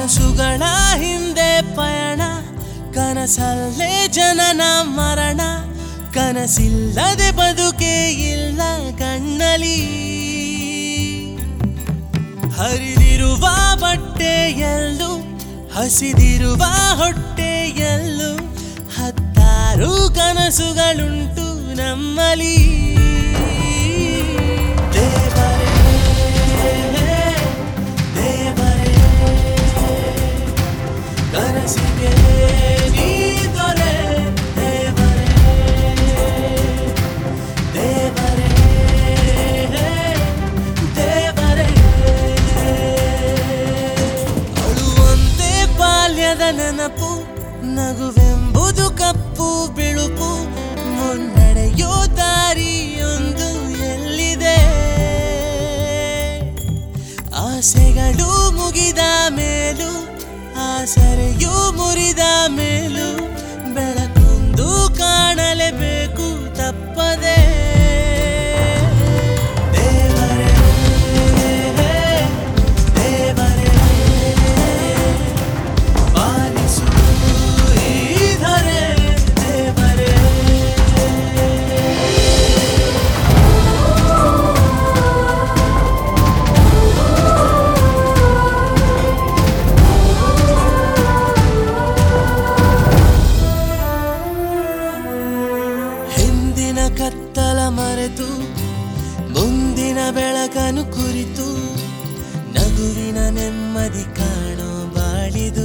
ಕನಸುಗಳ ಹಿಂದೆ ಪಯಣ ಕನಸಲ್ಲೇ ಜನನ ಮರಣ ಕನಸಿಲ್ಲದೆ ಬದುಕೆ ಇಲ್ಲ ಕಣ್ಣಲಿ ಹರಿದಿರುವ ಬಟ್ಟೆಯಲ್ಲೂ ಹಸಿದಿರುವ ಹೊಟ್ಟೆಯಲ್ಲೂ ಹತ್ತಾರು ಕನಸುಗಳುಂಟು ನಮ್ಮಲಿ ದೇವರೇ ದೇವರೇ ಕನಸಿಗೆ ನೀ ದೊರೆ ದೇವರೇ ದೇವರೇ ದೇವರೇ ಅಳುವಂತೆ ಬಾಲ್ಯದ ನೆನಪು ನಗುವೆಂಬುದು ಕಪ್ಪು ಬಿಳುಪು ಮುನ್ನಡೆಯೋ ದಾರಿಯೊಂದು ಎಲ್ಲಿದೆ ಆಸೆಗಳು ಮುಗಿದ ಮೇಲೂ ಆಸರೆಯೂ ಮುರಿದ ಮೇಲೂ ಬೆಳಕೊಂದು ಕಾಣಲೇಬೇಕು ತಪ್ಪದೆ ದೇವರೇ ದೇವರೇ ಪಾಲಿಸು ಈ ಧರೆ ದೇವರೇ ಹಿಂದಿನ ಕತ್ತಲ ಮರೆತು ಮುಂದಿನ ಬೆಳಕನ್ನು ಕುರಿತು ನಗುವಿನ ನೆಮ್ಮದಿ ಕಾಣೋ ಬಾಳಿದು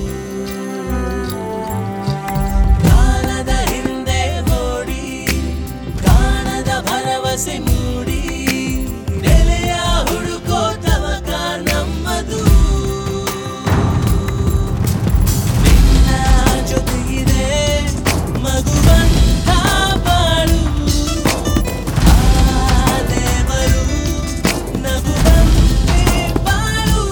ಕಾಲದ ಹಿಂದೆ ಓಡಿ ಕಾಣದ ಭರವಸೆ ಮೂಡಿ ನೆಲೆಯ ಹುಡುಕೋ ತವಕ ನಮ್ಮದು ನಿನ್ನ ಜೊತೆಗಿದೆ ಮಗುವಂತ ಬಾಳು ಆ ದೇವರು ನಗುವಂತೆ ಬಾಳು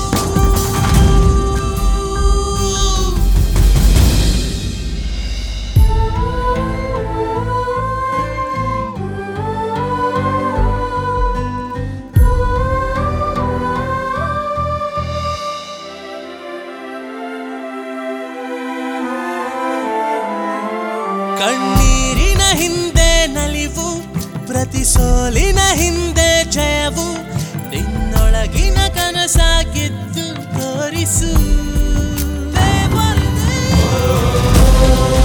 ಕಣ್ಣೀರಿನ ಹಿಂದೆ ನಲಿವು ಪ್ರತಿ ಸೋಲಿನ ಹಿಂದೆ ಜಯವು ನಿನ್ನೊಳಗಿನ ಕನಸಾಗಿದ್ದು ತೋರಿಸು ದೇವರೇ.